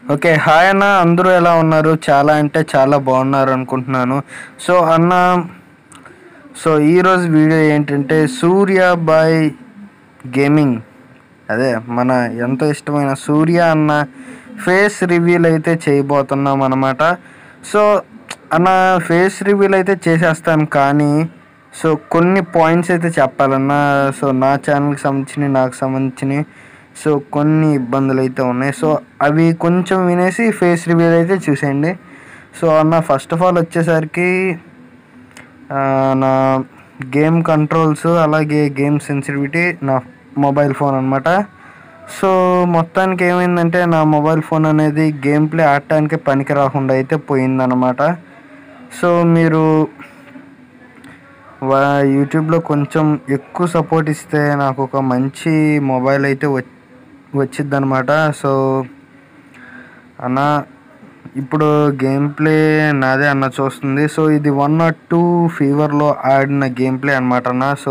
okay hi అన్న అందరూ ఎలా ఉన్నారు చాలా అంటే చాలా బాగున్నారు అనుకుంటున్నాను సో అన్న సో ఈరోజు వీడియో ఏంటంటే సూర్య బాయ్ గేమింగ్ అదే మన ఎంతో ఇష్టమైన సూర్య అన్న ఫేస్ రివీల్ అయితే చేయబోతున్నాం అనమాట సో అన్న ఫేస్ రివీల్ అయితే చేసేస్తాను కానీ సో కొన్ని పాయింట్స్ అయితే చెప్పాలన్నా సో నా ఛానల్కి సంబంధించి నాకు సంబంధించినవి సో కొన్ని ఇబ్బందులు అయితే ఉన్నాయి సో అవి కొంచెం వినేసి ఫేస్ రివీల్ అయితే చూసేయండి సో అన్న ఫస్ట్ ఆఫ్ ఆల్ వచ్చేసరికి ఆ, నా గేమ్ కంట్రోల్స్ అలాగే గేమ్ సెన్సిటివిటీ నా మొబైల్ ఫోన్ అనమాట సో మొత్తానికి ఏమైందంటే నా మొబైల్ ఫోన్ అనేది గేమ్ ప్లే ఆడటానికి పనికి రాకుండా అయితే పోయిందనమాట సో మీరు వా యూట్యూబ్లో కొంచెం ఎక్కువ సపోర్ట్ ఇస్తే నాకు ఒక మంచి మొబైల్ అయితే వచ్చి వచ్చిద్దనమాట సో అన్న ఇప్పుడు గేమ్ ప్లే నాదే అన్న చూస్తుంది సో ఇది వన్ నాట్ టూ ఫీవర్లో ఆడిన గేమ్ ప్లే అనమాట అన్న సో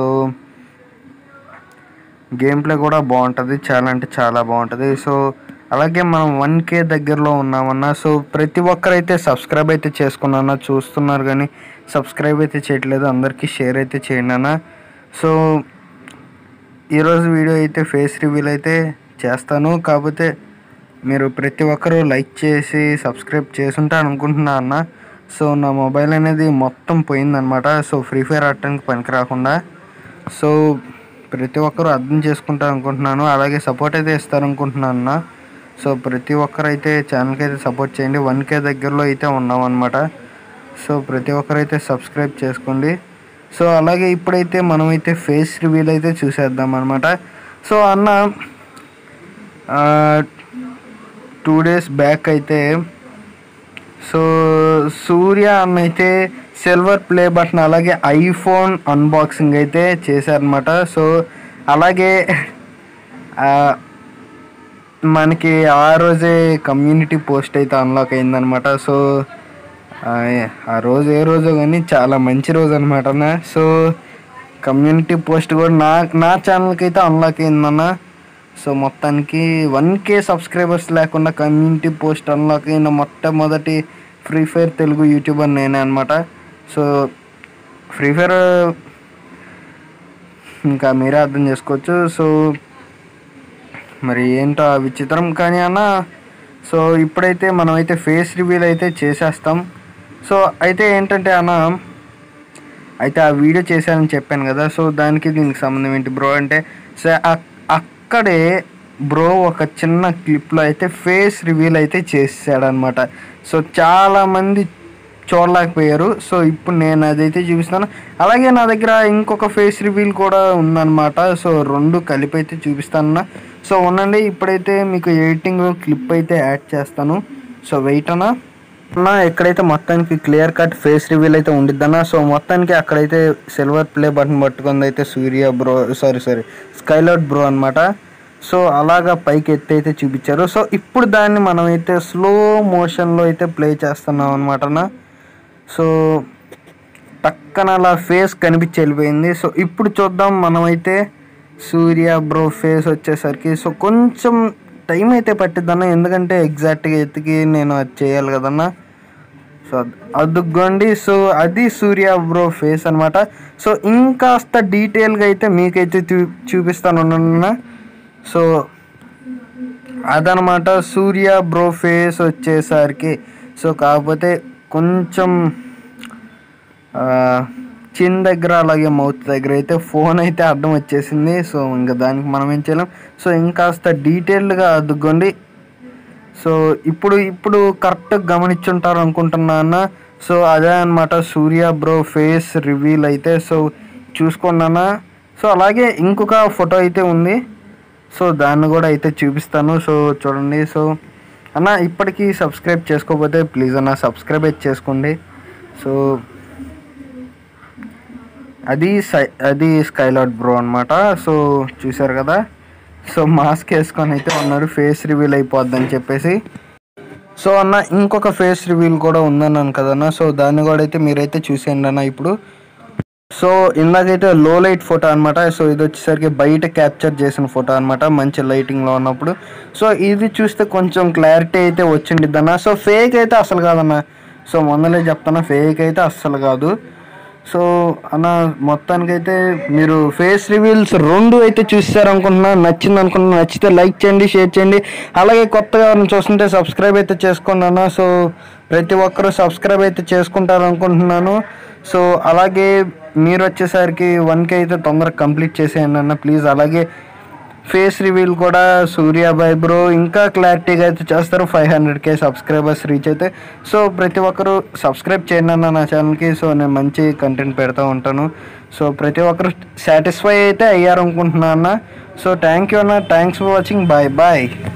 గేమ్ ప్లే కూడా బాగుంటుంది చాలా అంటే చాలా బాగుంటుంది సో అలాగే మనం వన్ కే దగ్గరలో ఉన్నామన్నా సో ప్రతి ఒక్కరైతే సబ్స్క్రైబ్ అయితే చేసుకున్నా చూస్తున్నారు కానీ సబ్స్క్రైబ్ అయితే చేయట్లేదు అందరికీ షేర్ అయితే చేయండి అన్న సో ఈరోజు వీడియో అయితే ఫేస్ రివీల్ అయితే చేస్తాను కాకపోతే మీరు ప్రతి ఒక్కరూ లైక్ చేసి సబ్స్క్రైబ్ చేసుంటే అనుకుంటున్నా అన్న సో నా మొబైల్ అనేది మొత్తం పోయిందనమాట సో ఫ్రీ ఫైర్ ఆడటానికి పనికి రాకుండా సో ప్రతి ఒక్కరూ అర్థం చేసుకుంటారు అనుకుంటున్నాను అలాగే సపోర్ట్ అయితే ఇస్తారనుకుంటున్నాను అన్న సో ప్రతి ఒక్కరు అయితే ఛానల్కి అయితే సపోర్ట్ చేయండి వన్ కే దగ్గరలో అయితే ఉన్నాం అనమాట సో ప్రతి ఒక్కరైతే సబ్స్క్రైబ్ చేసుకోండి సో అలాగే ఇప్పుడైతే మనమైతే ఫేస్ రివీల్ అయితే చూసేద్దాం అనమాట సో అన్న టూ డేస్ బ్యాక్ అయితే సో సూర్య అన్న అయితే సిల్వర్ ప్లే బటన్ అలాగే ఐఫోన్ అన్బాక్సింగ్ అయితే చేశారనమాట సో అలాగే ఆ, మనకి ఆ రోజే కమ్యూనిటీ పోస్ట్ అయితే అన్లాక్ అయిందనమాట సో ఆ, ఆ రోజు ఏ రోజు కానీ చాలా మంచి రోజు అనమాట అన్న సో కమ్యూనిటీ పోస్ట్ కూడా నా నా ఛానల్కి అయితే అన్లాక్ అయిందన్న సో మొత్తానికి వన్ కే సబ్స్క్రైబర్స్ లేకుండా కమ్యూనిటీ పోస్ట్ అన్లాక్ అయిన మొట్టమొదటి ఫ్రీ ఫైర్ తెలుగు యూట్యూబర్ నేనే అనమాట సో ఫ్రీ ఫైర్ ఇంకా మీరే అర్థం చేసుకోవచ్చు సో మరి ఏంటో ఆ విచిత్రం కానీ అన్న సో ఇప్పుడైతే మనమైతే ఫేస్ రివీల్ అయితే చేసేస్తాం సో అయితే ఏంటంటే అన్న అయితే ఆ వీడియో చేశానని చెప్పాను కదా సో దానికి దీనికి సంబంధం ఏంటి బ్రో అంటే సో అక్- అక్కడే బ్రో ఒక చిన్న క్లిప్లో అయితే ఫేస్ రివీల్ అయితే చేసాడనమాట సో చాలామంది చూడలేకపోయారు సో ఇప్పుడు నేను అదైతే చూపిస్తాను అలాగే నా దగ్గర ఇంకొక ఫేస్ రివీల్ కూడా ఉందన్నమాట సో రెండు కలిపి అయితే చూపిస్తాను సో ఉండండి ఇప్పుడైతే మీకు ఎడిటింగ్ క్లిప్ అయితే యాడ్ చేస్తాను సో వెయిట్ అన్నా అన్న ఎక్కడైతే మొత్తానికి క్లియర్ కట్ ఫేస్ రివీల్ అయితే ఉండిద్దన్న సో మొత్తానికి అక్కడైతే సిల్వర్ ప్లే బటన్ పట్టుకుంది అయితే సూర్య బ్రో సారీ సారీ స్కైలౌట్ బ్రో అన్నమాట సో అలాగా పైకి ఎత్తి అయితే చూపించారు సో ఇప్పుడు దాన్ని మనం అయితే స్లో మోషన్లో అయితే ప్లే చేస్తున్నాం అనమాట అన్న సో టక్కన అలా ఫేస్ కనిపించి వెళ్ళిపోయింది సో ఇప్పుడు చూద్దాం మనమైతే సూర్య బ్రో ఫేస్ వచ్చేసరికి సో కొంచెం టైం అయితే పట్టిద్దన్న ఎందుకంటే ఎగ్జాక్ట్గా ఎత్తికి నేను అది చేయాలి కదన్న సో అదుగోండి సో అది సూర్య బ్రో ఫేస్ అనమాట సో ఇంకాస్త డీటెయిల్గా అయితే మీకైతే చూ చూపిస్తాను అన్న సో అదనమాట సూర్య బ్రో ఫేస్ వచ్చేసరికి సో కాకపోతే కొంచెం ఆ, చిన్ దగ్గర అలాగే మౌత్ దగ్గర అయితే ఫోన్ అయితే అడ్డం వచ్చేసింది సో ఇంకా దానికి మనం ఏం చేయలేం సో ఇంకాస్త డీటెయిల్డ్గా అద్దుకోండి సో ఇప్పుడు ఇప్పుడు కరెక్ట్ గమనించుంటారు అనుకుంటున్నా అన్న సో అదే అనమాట సూర్య బ్రో ఫేస్ రివీల్ అయితే సో చూసుకోండి అన్న సో అలాగే ఇంకొక ఫోటో అయితే ఉంది సో దాన్ని కూడా అయితే చూపిస్తాను సో చూడండి సో అన్న ఇప్పటికీ సబ్స్క్రైబ్ చేసుకోకపోతే ప్లీజ్ అన్న సబ్స్క్రైబ్ అయితే చేసుకోండి సో అది సై అది స్కైలాట్ బ్రో అనమాట సో చూసారు కదా సో మాస్క్ వేసుకొని అయితే ఉన్నారు ఫేస్ రివీల్ అయిపోద్దని చెప్పేసి సో అన్న ఇంకొక ఫేస్ రివీల్ కూడా ఉందన్నాను కదన్న సో దాన్ని కూడా అయితే మీరైతే చూసేయండి అన్న ఇప్పుడు సో ఇందాకైతే లో లైట్ ఫోటో అనమాట సో ఇది వచ్చేసరికి బయట క్యాప్చర్ చేసిన ఫోటో అనమాట మంచి లైటింగ్లో ఉన్నప్పుడు సో ఇది చూస్తే కొంచెం క్లారిటీ అయితే వచ్చిండిద్ది అన్న సో ఫేక్ అయితే అసలు కాదన్న సో మొన్నలే చెప్తాను ఫేక్ అయితే అస్సలు కాదు సో అన్న మొత్తానికైతే మీరు ఫేస్ రివీల్స్ రెండు అయితే చూస్తారు అనుకుంటున్నా నచ్చింది అనుకుంటున్నా నచ్చితే లైక్ చేయండి షేర్ చేయండి అలాగే కొత్తగా ఎవరైనా చూస్తుంటే సబ్స్క్రైబ్ అయితే చేసుకోండి అన్న సో ప్రతి ఒక్కరూ సబ్స్క్రైబ్ అయితే చేసుకుంటారు అనుకుంటున్నాను సో అలాగే మీరు వచ్చేసరికి వన్ కే అయితే తొందరగా కంప్లీట్ చేసేయండి అన్న ప్లీజ్ అలాగే ఫేస్ రివీల్ కూడా సూర్యాబాయ్ బ్రో ఇంకా క్లారిటీగా అయితే చేస్తారు five hundred K subscribers reach అయితే సో ప్రతి ఒక్కరు సబ్స్క్రైబ్ చేయండి అన్న నా ఛానల్కి సో నేను మంచి కంటెంట్ పెడతా ఉంటాను సో ప్రతి ఒక్కరు సాటిస్ఫై అయితే అయ్యారు అనుకుంటున్నా అన్న సో థ్యాంక్ యూ అన్న thanks for watching bye bye